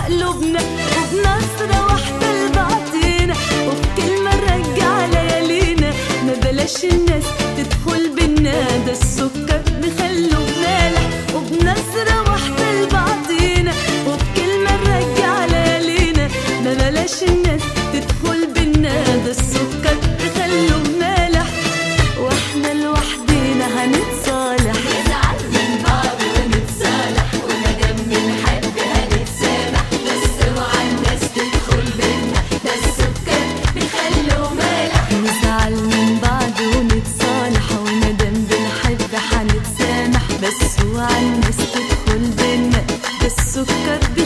قلوبنا وبنظرة واحدة لبعضينا وبكلمة نرجع ليالينا ما بلاش الناس تدخل بينا ده السكر نخلوه مالح وبنظرة واحدة لبعضينا وبكلمة نرجع ليالينا ما بلاش الناس تدخل بينا ده السكر نخلوه مالح واحنا لوحدينا هنتصالح نزعل من بعض ونتصالح وندم بنحب هنتسامح بس اوعى الناس تدخل بينا ده السكر بيخلوا مالح نزعل من بعض ونتصالح وندم بنحب هنتسامح بس اوعى الناس تدخل بينا ده السكر